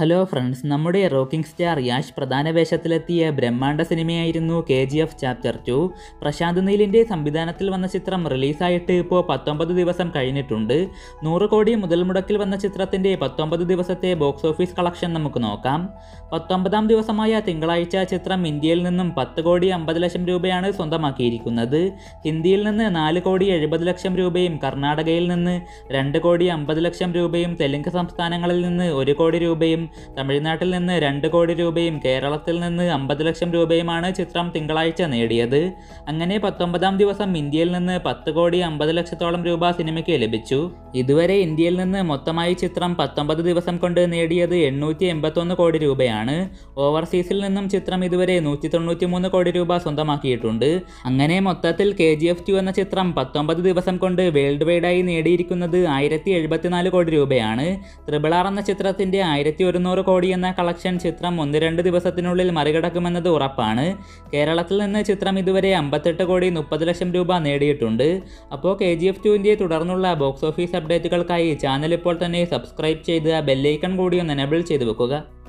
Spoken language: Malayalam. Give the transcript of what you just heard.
ഹലോ ഫ്രണ്ട്സ് നമ്മുടെ റോക്കിംഗ് സ്റ്റാർ യാഷ് പ്രധാന വേഷത്തിലെത്തിയ ബ്രഹ്മാണ്ഡ സിനിമയായിരുന്നു K G F chapter two Prashanth നീലിൻ്റെ സംവിധാനത്തിൽ വന്ന ചിത്രം റിലീസായിട്ട് ഇപ്പോൾ പത്തൊമ്പത് ദിവസം കഴിഞ്ഞിട്ടുണ്ട് നൂറ് കോടി മുതൽ മുടക്കിൽ വന്ന ചിത്രത്തിൻ്റെ പത്തൊമ്പത് ദിവസത്തെ ബോക്സ് ഓഫീസ് കളക്ഷൻ നമുക്ക് നോക്കാം പത്തൊമ്പതാം ദിവസമായ തിങ്കളാഴ്ച ചിത്രം ഇന്ത്യയിൽ നിന്നും പത്ത് കോടി അമ്പത് ലക്ഷം രൂപയാണ് സ്വന്തമാക്കിയിരിക്കുന്നത് ഹിന്ദിയിൽ നിന്ന് നാല് കോടി എഴുപത് ലക്ഷം രൂപയും കർണാടകയിൽ നിന്ന് രണ്ട് കോടി അമ്പത് ലക്ഷം രൂപയും തെലുങ്ക് സംസ്ഥാനങ്ങളിൽ നിന്ന് ഒരു കോടി രൂപയും തമിഴ്നാട്ടിൽ നിന്ന് രണ്ട് കോടി രൂപയും കേരളത്തിൽ നിന്ന് അമ്പത് ലക്ഷം രൂപയുമാണ് ചിത്രം തിങ്കളാഴ്ച നേടിയത് അങ്ങനെ പത്തൊമ്പതാം ദിവസം ഇന്ത്യയിൽ നിന്ന് പത്ത് കോടി അമ്പത് ലക്ഷത്തോളം രൂപ സിനിമയ്ക്ക് ലഭിച്ചു ഇതുവരെ ഇന്ത്യയിൽ നിന്ന് മൊത്തമായി ചിത്രം പത്തൊമ്പത് ദിവസം കൊണ്ട് നേടിയത് എണ്ണൂറ്റി എൺപത്തൊന്ന് കോടി രൂപയാണ് ഓവർസീസിൽ നിന്നും ചിത്രം ഇതുവരെ നൂറ്റി തൊണ്ണൂറ്റി മൂന്ന് കോടി രൂപ സ്വന്തമാക്കിയിട്ടുണ്ട് അങ്ങനെ മൊത്തത്തിൽ കെ ജി എഫ് ടു എന്ന ചിത്രം പത്തൊമ്പത് ദിവസം കൊണ്ട് വേൾഡ് വൈഡായി നേടിയിരിക്കുന്നത് ആയിരത്തി എഴുപത്തിനാല് കോടി രൂപയാണ് ത്രിബിൾ ആർ എന്ന ചിത്രത്തിൻ്റെ ആയിരത്തി ഒരുന്നൂറ് കോടി എന്ന കളക്ഷൻ ചിത്രം ഒന്ന് രണ്ട് ദിവസത്തിനുള്ളിൽ മറികടക്കുമെന്നത് ഉറപ്പാണ് കേരളത്തിൽ നിന്ന് ചിത്രം ഇതുവരെ അമ്പത്തെട്ട് കോടി മുപ്പത് ലക്ഷം രൂപ നേടിയിട്ടുണ്ട് അപ്പോൾ കെ ജി എഫ് ടുവിൻ്റെ തുടർന്നുള്ള ബോക്സ് ഓഫീസ് അപ്ഡേറ്റുകൾക്കായി ചാനൽ ഇപ്പോൾ തന്നെ സബ്സ്ക്രൈബ് ചെയ്ത് ആ ബെല്ലൈക്കൺ കൂടി ഒന്ന് എനബിൾ ചെയ്ത് വെക്കുക